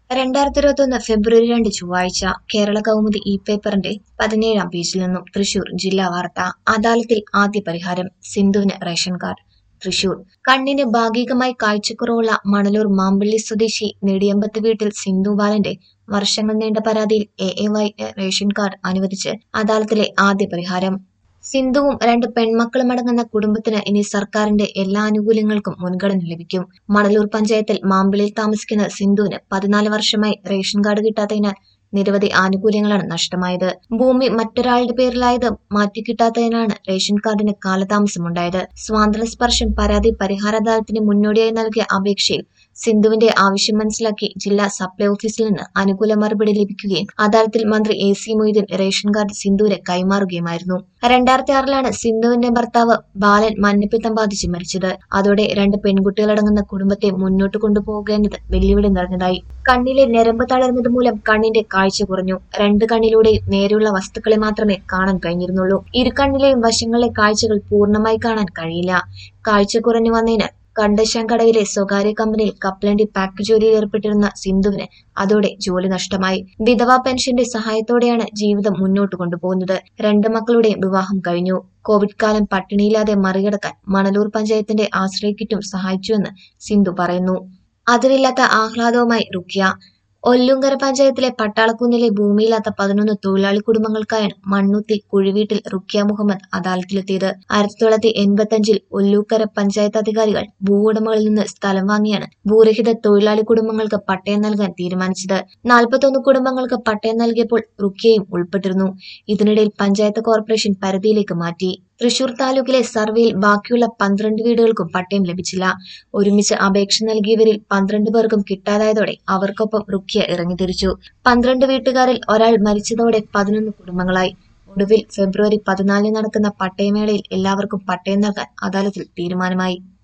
രണ്ടായിരത്തി ഇരുപത്തൊന്ന് ഫെബ്രുവരി രണ്ട് ചൊവ്വാഴ്ച കേരള കൗമുദി ഇ പേപ്പറിന്റെ പതിനേഴാം പേജിൽ നിന്നും തൃശൂർ ജില്ലാ വാർത്ത അദാലത്തിൽ ആദ്യ പരിഹാരം സിന്ധുവിന് റേഷൻ കാർഡ് തൃശൂർ കണ്ണിന് ഭാഗികമായി കാഴ്ചക്കുറവുള്ള മണലൂർ മാമ്പള്ളി സ്വദേശി നെടിയമ്പത്ത് വീട്ടിൽ സിന്ധു ബാലന്റെ വർഷങ്ങൾ നീണ്ട പരാതിയിൽ A A Y ration card അനുവദിച്ച് അദാലത്തിലെ ആദ്യ പരിഹാരം സിന്ധുവും രണ്ട് പെൺമക്കളും അടങ്ങുന്ന കുടുംബത്തിന് ഇനി സർക്കാരിന്റെ എല്ലാ ആനുകൂല്യങ്ങൾക്കും മുൻഗണന ലഭിക്കും മണലൂർ പഞ്ചായത്തിൽ മാമ്പിളിയിൽ താമസിക്കുന്ന സിന്ധുവിന് പതിനാല് വർഷമായി റേഷൻ കാർഡ് കിട്ടാത്തതിനാൽ നിരവധി ആനുകൂല്യങ്ങളാണ് നഷ്ടമായത് ഭൂമി മറ്റൊരാളുടെ പേരിലായത് മാറ്റിക്കിട്ടാത്തതിനാണ് റേഷൻ കാർഡിന് കാലതാമസമുണ്ടായത് സ്വാതന്ത്ര്യ സ്പർശം പരാതി പരിഹാര അദാലത്തിന് മുന്നോടിയായി നൽകിയ അപേക്ഷയിൽ സിന്ധുവിന്റെ ആവശ്യം മനസ്സിലാക്കി ജില്ലാ സപ്ലൈ ഓഫീസിൽ നിന്ന് അനുകൂല മറുപടി ലഭിക്കുകയും അദാലത്തിൽ മന്ത്രി A C Moideen ration card സിന്ധുവിന് കൈമാറുകയുമായിരുന്നു രണ്ടായിരത്തി ആറിലാണ് സിന്ധുവിന്റെ ഭർത്താവ് ബാലൻ മഞ്ഞപ്പിത്തം ബാധിച്ച് മരിച്ചത് അതോടെ രണ്ട് പെൺകുട്ടികളടങ്ങുന്ന കുടുംബത്തെ മുന്നോട്ട് കൊണ്ടുപോകേണ്ടത് വെല്ലുവിളി നിറഞ്ഞതായി കണ്ണിലെ ഞരമ്പ് തളർന്നത് മൂലം കണ്ണിന്റെ കാഴ്ച കുറഞ്ഞു രണ്ട് കണ്ണിലൂടെയും നേരെയുള്ള വസ്തുക്കളെ മാത്രമേ കാണാൻ കഴിഞ്ഞിരുന്നുള്ളൂ ഇരു കണ്ണിലെയും വശങ്ങളിലെ കാഴ്ചകൾ പൂർണ്ണമായി കാണാൻ കഴിയില്ല കാഴ്ച കുറഞ്ഞു വന്നതിനാൽ കണ്ടശാങ്കടവിലെ സ്വകാര്യ കമ്പനിയിൽ കപ്പലണ്ടി പാക്ക് ജോലിയിൽ ഏർപ്പെട്ടിരുന്ന സിന്ധുവിന് അതോടെ ജോലി നഷ്ടമായി വിധവാ പെൻഷന്റെ സഹായത്തോടെയാണ് ജീവിതം മുന്നോട്ട് കൊണ്ടുപോകുന്നത് രണ്ട് മക്കളുടെയും വിവാഹം കഴിഞ്ഞു കോവിഡ് കാലം പട്ടിണിയില്ലാതെ മറികടക്കാൻ മണലൂർ പഞ്ചായത്തിന്റെ ആശ്രയ കിറ്റും സഹായിച്ചുവെന്ന് സിന്ധു പറയുന്നു അതിരില്ലാത്ത ആഹ്ലാദവുമായി റുക്യ ഒല്ലുങ്കര പഞ്ചായത്തിലെ പട്ടാളക്കുന്നിലെ ഭൂമിയില്ലാത്ത പതിനൊന്ന് തൊഴിലാളി കുടുംബങ്ങൾക്കായാണ് മണ്ണുത്തി കുഴിവീട്ടിൽ റുക്യ മുഹമ്മദ് അദാലത്തിലെത്തിയത് ആയിരത്തി തൊള്ളായിരത്തി എൺപത്തി അഞ്ചിൽ ഒല്ലൂക്കര പഞ്ചായത്ത് അധികാരികൾ ഭൂവുടമകളിൽ നിന്ന് സ്ഥലം വാങ്ങിയാണ് ഭൂരഹിത തൊഴിലാളി കുടുംബങ്ങൾക്ക് പട്ടയം നൽകാൻ തീരുമാനിച്ചത് നാൽപ്പത്തൊന്ന് കുടുംബങ്ങൾക്ക് പട്ടയം നൽകിയപ്പോൾ റുക്യയും ഉൾപ്പെട്ടിരുന്നു ഇതിനിടയിൽ പഞ്ചായത്ത് കോർപ്പറേഷൻ പരിധിയിലേക്ക് മാറ്റി തൃശൂർ താലൂക്കിലെ സർവേയിൽ ബാക്കിയുള്ള പന്ത്രണ്ട് വീടുകൾക്കും പട്ടയം ലഭിച്ചില്ല ഒരുമിച്ച് അപേക്ഷ നൽകിയവരിൽ പന്ത്രണ്ട് പേർക്കും കിട്ടാതായതോടെ അവർക്കൊപ്പം റുക്യ ഇറങ്ങിത്തിരിച്ചു പന്ത്രണ്ട് വീട്ടുകാരിൽ ഒരാൾ മരിച്ചതോടെ പതിനൊന്ന് കുടുംബങ്ങളായി ഒടുവിൽ ഫെബ്രുവരി പതിനാലിന് നടക്കുന്ന പട്ടയമേളയിൽ എല്ലാവർക്കും പട്ടയം നൽകാൻ അദാലത്തിൽ തീരുമാനമായി